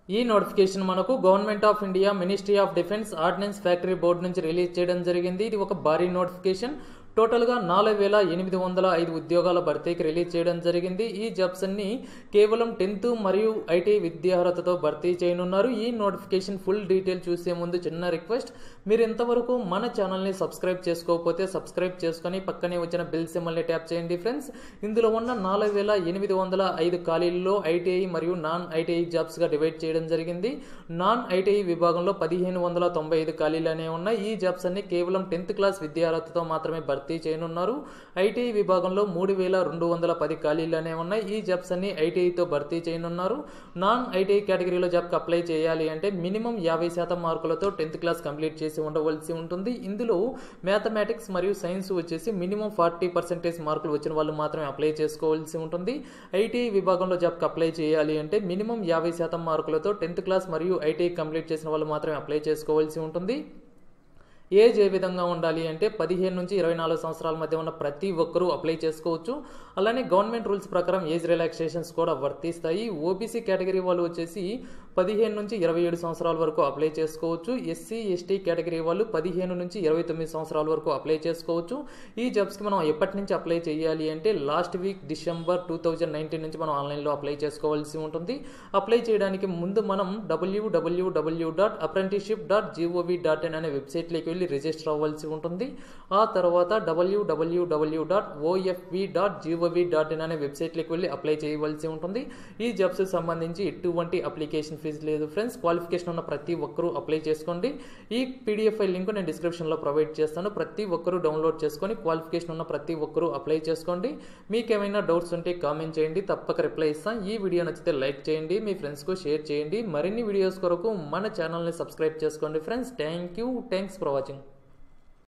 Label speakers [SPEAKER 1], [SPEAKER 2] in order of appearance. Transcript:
[SPEAKER 1] ఈ నోటిఫికేషన్ మనకు government of India ministry of defence ordnance factory board నుంచి release చేయడం జరిగింది ఇది ఒక భారీ నోటిఫికేషన్ టోటల్గా నాలుగు వేల ఎనిమిది వందల ఐదు ఉద్యోగాల భర్తీకి రిలీజ్ చేయడం జరిగింది ఈ జాబ్స్ అన్ని కేవలం టెన్త్ మరియు ఐటీ విద్యార్హతతో భర్తీ చేయనున్నారు ఈ నోటిఫికేషన్ ఫుల్ డీటెయిల్ చూసే ముందు చిన్న రిక్వెస్ట్ మీరు ఇంతవరకు మన ఛానల్ని సబ్స్క్రైబ్ చేసుకోకపోతే సబ్స్క్రైబ్ చేసుకొని పక్కనే వచ్చిన బిల్ సింబల్ని ట్యాప్ చేయండి ఫ్రెండ్స్ ఇందులో ఉన్న నాలుగు వేల ఎనిమిది వందల ఐదు ఖాళీల్లో ఐటీఐ మరియు నాన్ ఐటీఐ జాబ్స్గా డివైడ్ చేయడం జరిగింది నాన్ ఐటీఐ విభాగంలో పదిహేను వందల తొంభై ఐదు ఖాళీలు అనేవి ఉన్నాయి ఈ జాబ్స్ అన్ని కేవలం టెన్త్ క్లాస్ విద్యార్హతతో మాత్రమే భర్తీ చేయనున్నారు ఐటీఐ విభాగంలో మూడు వేల రెండు వందల పది ఖాళీలు అనేవి ఉన్నాయి ఈ జాబ్స్ అన్ని ఐటీఐతో భర్తీ చేయనున్నారు నాన్ ఐటీఐ కేటగిరీలో జాబ్కి అప్లై చేయాలి అంటే మినిమం యాభై శాతం మార్కులతో టెన్త్ క్లాస్ కంప్లీట్ చేసి ఉండవలసి ఉంటుంది ఇందులో మ్యాథమెటిక్స్ మరియు సైన్స్ వచ్చేసి మినిమం ఫార్టీ పర్సెంటేజ్ మార్కులు వచ్చిన వాళ్ళు మాత్రమే అప్లై చేసుకోవాల్సి ఉంటుంది ఐటీఐ విభాగంలో జాబ్కి అప్లై చేయాలి అంటే మినిమం యాభై శాతం మార్కులతో టెన్త్ క్లాస్ మరియు ఐటీఐ కంప్లీట్ చేసిన వాళ్ళు మాత్రమే అప్లై చేసుకోవాల్సి ఉంటుంది ఏజ్ ఏ విధంగా ఉండాలి అంటే పదిహేను నుంచి ఇరవై నాలుగు సంవత్సరాల మధ్య ఉన్న ప్రతి ఒక్కరూ అప్లై చేసుకోవచ్చు అలానే గవర్నమెంట్ రూల్స్ ప్రకారం ఏజ్ రిలాక్సేషన్స్ కూడా వర్తిస్తాయి ఓబీసీ కేటగిరీ వాళ్ళు వచ్చేసి పదిహేను నుంచి ఇరవై ఏడు సంవత్సరాల వరకు అప్లై చేసుకోవచ్చు ఎస్సీ ఎస్టీ కేటగిరీ వాళ్ళు పదిహేను నుంచి ఇరవై తొమ్మిది సంవత్సరాల వరకు అప్లై చేసుకోవచ్చు ఈ జాబ్స్కి మనం ఎప్పటి నుంచి అప్లై చేయాలి అంటే last week December two thousand nineteen నుంచి మనం ఆన్లైన్లో అప్లై చేసుకోవాల్సి ఉంటుంది అప్లై చేయడానికి ముందు మనం W W W dot apprenticeship dot G O V dot in అనే వెబ్సైట్లోకి వెళ్ళి రిజిస్టర్ అవ్వాల్సి ఉంటుంది ఆ తర్వాత W W W dot O F V dot G O V dot in అనే వెబ్సైట్లోకి వెళ్ళి అప్లై చేయవలసి ఉంటుంది ఈ జాబ్స్ సంబంధించి ఎటువంటి అప్లికేషన్ ఫీజు లేదు ఫ్రెండ్స్ క్వాలిఫికేషన్ ఉన్న ప్రతి ఒక్కరూ అప్లై చేసుకోండి ఈ పీడిఎఫ్ ఫైల్ లింక్ నేను డిస్క్రిప్షన్లో ప్రొవైడ్ చేస్తాను ప్రతి ఒక్కరూ డౌన్లోడ్ చేసుకొని క్వాలిఫికేషన్ ఉన్న ప్రతి ఒక్కరూ అప్లై చేసుకోండి మీకు ఏమైనా డౌట్స్ ఉంటే కామెంట్ చేయండి తప్పక రిప్లై ఇస్తాను ఈ వీడియో నచ్చితే లైక్ చేయండి మీ ఫ్రెండ్స్కు షేర్ చేయండి మరిన్ని వీడియోస్ కొరకు మన ఛానల్ని సబ్స్క్రైబ్ చేసుకోండి friends thank you thanks for watching